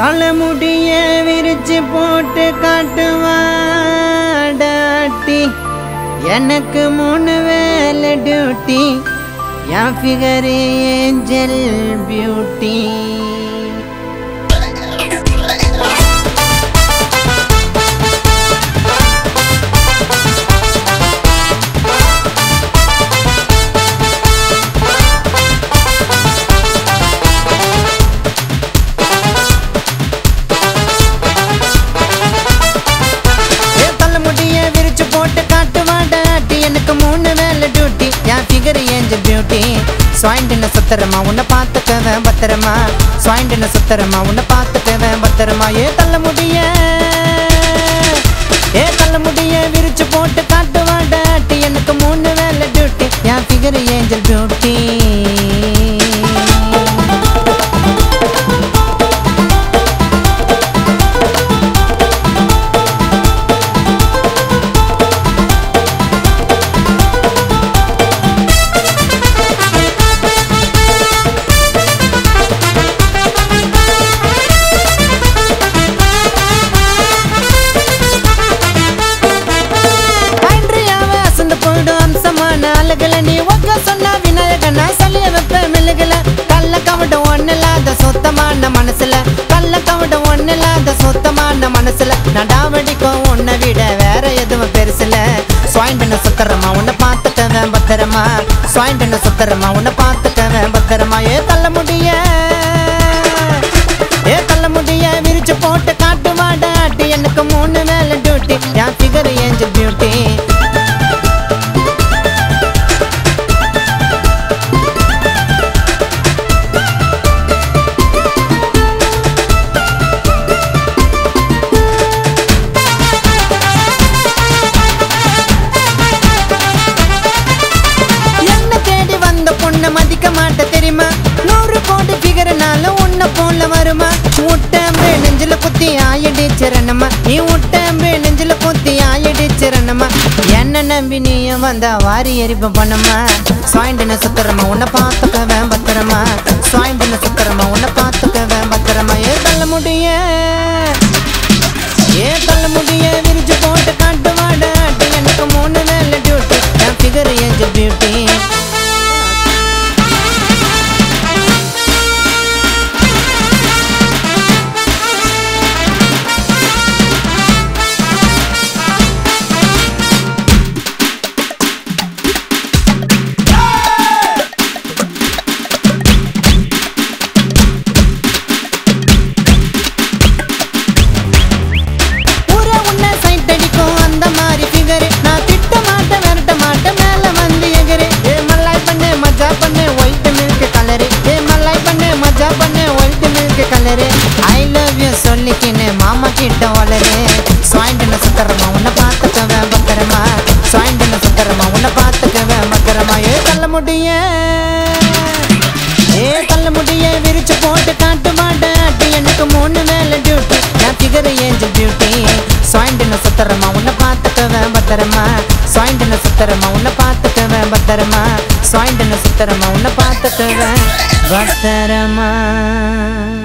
தலைமுடிய விரிச்சு போட்டு காட்டுவாடாட்டி எனக்கு மூணு வேலை டியூட்டி என் ஃபிகர் ஏஞ்சல் பியூட்டி ஏ தலைமுடிய விரிச்சு போட்டு காட்டுவாடாட்டி எனக்கு மூணு வேலை டியூட்டி என் ஃபிகர் ஏஞ்சல் பியூட்டி சுவாயிண்டின சுத்தரமா உன்னை பார்த்துக்கவேன் பத்திரமா சுவாயிண்டின சுத்தரமா உன்னை பார்த்துக்கவேன் பத்திரமா ஏ தலைமுடிய ஏ தலைமுடிய விரிச்சு போட்டு காட்டுவாடாட்டி எனக்கு மூணு வேலை டியூட்டி என் ஃபிகர் ஏஞ்சல் பியூட்டி அன்றியாவே அசந்து போயிடும் அம்சமான அழகுல நீ ஒக்க சொன்னா விநாயகனா சலிய வைப்ப மெழுகுல கள்ள கவட்டம் ஒண்ணு இல்லாத சுத்தமான மனசுல கள்ள கவட்டம் ஒண்ணு இல்லாத சுத்தமான மனசுல நடாவடிக்கும் உன்னை விட வேற எதுவும் பெருசுல சுவாயிண்டன சுத்தரமா உன்னை பார்த்துக்கவேன் பத்திரமா சுவாயிண்டன சுத்தரமா உன்னை பார்த்துக்கவேன் பத்திரமா ஏ தள்ள முடிய ஏ தள்ள முடிய விரிச்சு போட்டு காட்டு மாடாட்டி எனக்கு மூணு வேலை டியூட்டி என் ஃபிகர் ஏஞ்சல் பியூட்டி என்ன தேடி வந்த பொண்ணை மதிக்க மாட்ட தெரியுமா நூறு கோடி ஃபிகர்னாலும் உன்னை போல வருமா உட்டம்பு நெஞ்சில குத்தி ஆயடிச்சிரணுமா நீ உட்டம்பு நெஞ்சில குத்தி ஆயடிச்சிரணுமா என்ன நம்பி நீயும் வந்தா வாரி எரிப்பு பண்ணுமா சுவாயிண்டின சுத்தரமா உன்னை பார்த்துக்கவேன் பத்திரமா சுவாயிண்டின சுத்தரமா உன்னை பார்த்துக்கவேன் பத்திரமா ஏ தள்ள முடிய ஏ தள்ள முடிய விரிச்சு போட்டு காட்டு வாடாட்டி எனக்கு மூணு வேலை டியூட்டி என் ஃபிகர் ஏஞ்சல் பியூட்டி ஊரே உன்னை சைட் அடிக்கும் அந்த மாதிரி ஃபிகர் நான் திட்ட மாட்டேன் விரட்ட மாட்டேன் மேல வந்து எகிரு ஏ மல்லாய் பண்ணு மஜா பண்ணு ஒயிட் மில்க் கலரு ஏ மல்லாய் பண்ணு மஜா பண்ணு white milk colour I love you சொல்லிக்கின்னு மாமா கிட்ட வளரு சுவாயிண்டின சுத்தரமா உன்னை பார்த்துக்கவேன் பத்திரமா சுவாயிண்டின சுத்தரமா உன்னை பார்த்துக்கவேன் பத்திரமா ஏ தள்ள முடிய ஏ தள்ள முடிய விரிச்சு போட்டு காட்டு மாட்டாட்டி எனக்கு மூணு வேலை டியூட்டி நான் ஃபிகர் ஏஞ்சல் பியூட்டி சுவாயிண்டின சுத்தரமா உன்னை பார்த்துக்கவேன் பத்திரமா சுவாயிண்டின சுத்தரமா உன்னை பார்த்துக்கவேன் பத்திரமா சுவாயிண்டின சுத்தரமா உன்னை பார்த்துக்கவேன் பத்திரமா